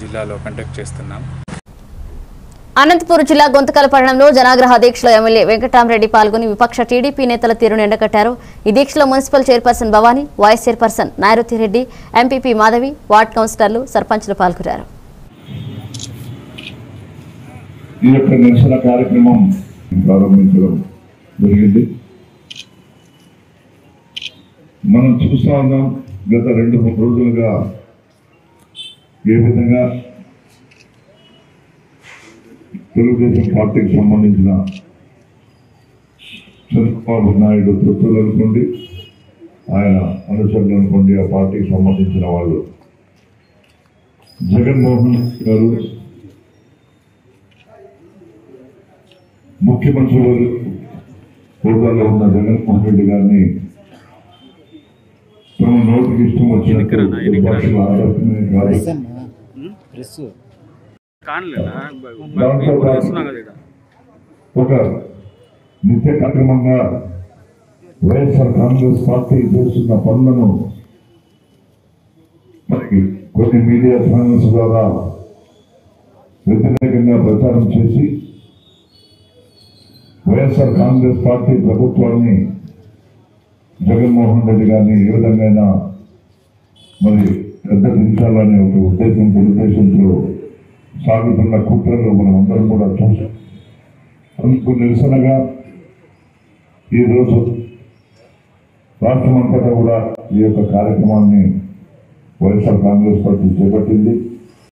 జిల్లాలో కండక్ట్ చేస్తున్నాం అనంతపురం జిల్లా గొంతకల పట్టణంలో జనాగ్రహ దీక్షలో ఎమ్మెల్యే వెంకటరామరెడ్డి పాల్గొని విపక్ష టీడీపీ నేతల తీరును ఎండకట్టారు ఈ దీక్షలో municipal chairperson Bhavani vice chairperson నాయరుతిరెడ్డి ఎంపీపీ మాధవి వార్డ్ కౌన్సిలర్లు సర్పంచ్లు పాల్గొన్నారు ఈ యొక్క నిరసన కార్యక్రమం ప్రారంభించడం జరిగింది మనం చూస్తా ఉన్నాం గత రెండు మూడు రోజులుగా ఏ విధంగా తెలుగుదేశం పార్టీకి సంబంధించిన చంద్రబాబు నాయుడు తృప్తులు అనుకోండి ఆయన అనుసరులు అనుకోండి ఆ పార్టీకి సంబంధించిన వాళ్ళు జగన్మోహన్ గారు ముఖ్యమంత్రి వారు హోదాలో ఉన్న జగన్మోహన్ రెడ్డి గారిని తమ నోటికి ఇష్టం వచ్చినట్టు విపక్షాలు ఆరోపణలే కాదు. దాంతో పాటు ఒక నిత్య కార్యక్రమంగా వైఎస్ఆర్ కాంగ్రెస్ పార్టీ చేస్తున్న పనులను మరి కొన్ని మీడియా ఛానల్స్ ద్వారా వ్యతిరేకంగా ప్రచారం చేసి వైఎస్ఆర్ కాంగ్రెస్ పార్టీ ప్రభుత్వాన్ని జగన్మోహన్ రెడ్డి గారిని ఏ విధంగా మరి పెద్ద దించాలనే ఒక ఉద్దేశం ఉద్దేశంతో సాగుతున్న కుట్రలు మనం అందరం కూడా చూసాం అందుకు నిరసనగా ఈరోజు రాష్ట్రం అంతటా కూడా ఈ యొక్క కార్యక్రమాన్ని వైఎస్ఆర్ కాంగ్రెస్ పార్టీ చేపట్టింది